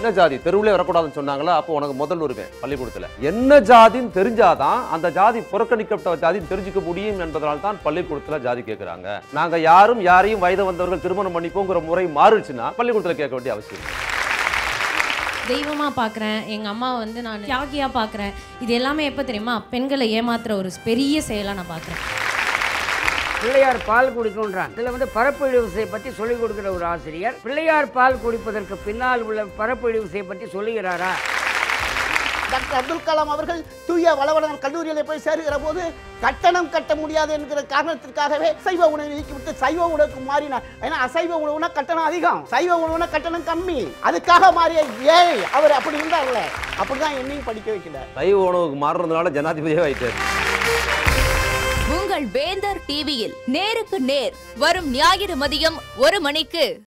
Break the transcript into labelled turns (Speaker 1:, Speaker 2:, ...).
Speaker 1: என்ன ஜாதி தெருவுலே வரக்கூடாதுன்னு சொன்னாங்களா அப்போ உனக்கு முதல் உரிமை பள்ளிக்கூடத்துல என்ன ஜாதின்னு தெரிஞ்சாதான் அந்த ஜாதி புறக்கணிக்கப்பட்ட ஜாதின்னு தெரிஞ்சுக்க முடியும் என்பதனால் தான் பள்ளிக்கூடத்துல ஜாதி கேட்கறாங்க நாங்க யாரும் யாரையும் வயது வந்தவர்கள் திருமணம் பண்ணிப்போங்கிற முறை மாறுச்சுன்னா பள்ளிக்கூடத்துல கேட்க வேண்டிய அவசியம் இல்லை.
Speaker 2: தெய்வமாக பார்க்குறேன் எங்கள் அம்மாவை வந்து நான் தியாகியாக பார்க்குறேன் இது எல்லாமே எப்போ தெரியுமா பெண்களை ஏமாத்துற ஒரு பெரிய செயலாக நான் பார்க்குறேன்
Speaker 3: பிள்ளையார் பால் குடிக்கணுன்றாங்க இதில் வந்து பரப்பழிவு பற்றி சொல்லிக் கொடுக்குற ஒரு ஆசிரியர் பிள்ளையார் பால் குடிப்பதற்கு பின்னால் உள்ள பரப்பழிவு பற்றி சொல்லுகிறாரா
Speaker 4: டாக்டர் அப்துல் கலாம் அவர்கள் தூய வளவளன் கல்லூரியில் போய் சேருகிற போது கட்டணம் கட்ட முடியாது என்கிற காரணத்திற்காகவே சைவ உணவை நீக்கிவிட்டு சைவ உணவுக்கு மாறினார் ஏன்னா அசைவ உணவுனா கட்டணம் அதிகம் சைவ உணவுனா கட்டணம் கம்மி அதுக்காக மாறிய ஏய் அவர் அப்படி இருந்தார்ல அப்படிதான் என்னையும் படிக்க வைக்கிறார்
Speaker 1: சைவ உணவுக்கு மாறுறதுனால ஜனாதிபதியே ஆயிட்டாரு
Speaker 5: உங்கள் வேந்தர் டிவியில் நேருக்கு நேர் வரும் ஞாயிறு மதியம் ஒரு மணிக்கு